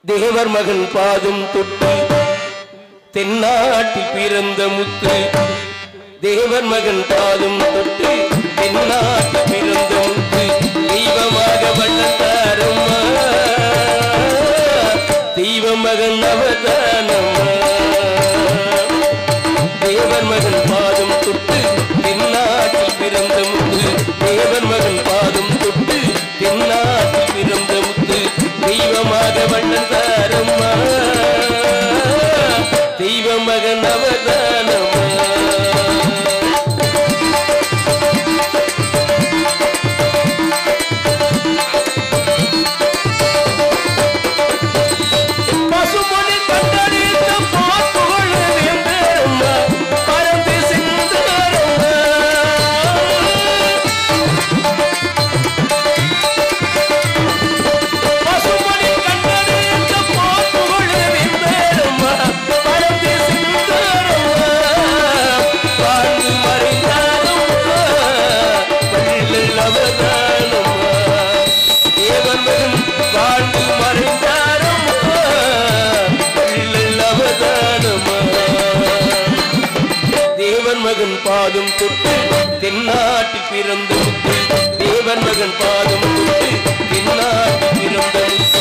தேவர் மகன் பாதம் தொட்டு தென்னாட்டில் பிறந்த முத்து தேவர் மகன் பாதம் தொட்டு தென்னாட்டில் பிறந்த முத்து தெய்வமாக வளர்ந்தாரம்மா தெய்வ மகன் அவதானம்மா தேவர் மகன் பாதம் தொட்டு தென்னாட்டில் பிறந்த முத்து தேவர் மகன் பாதம் தொட்டு தென்னாட்டில் பிறந்த முத்து தெய்வமாக வண்ணந்தாரம்மா தெய்வ மகன் அவதானம்மா பசுமொழி கண்டறிந்த பாத்துகள் வேந்தரம்மா பறந்து சென்றரம்மா பசுமொழி கண்டறிந்த பாத்துகள் வேந்தரம்மா பறந்து சென்றரம்மா வாழ்ந்து மறைந்தாரம்மா பள்ளில் அவதானம்மா தேவன் மகன் வாழ்ந்து மறைந்தாரம்மா பள்ளில் அவதானம்மா தேவன் மகன் பாதம் தொட்டு தென்னாட்டில் பிறந்த முத்து தேவன் மகன் பாதம் தொட்டு தென்னாட்டில் பிறந்த முத்து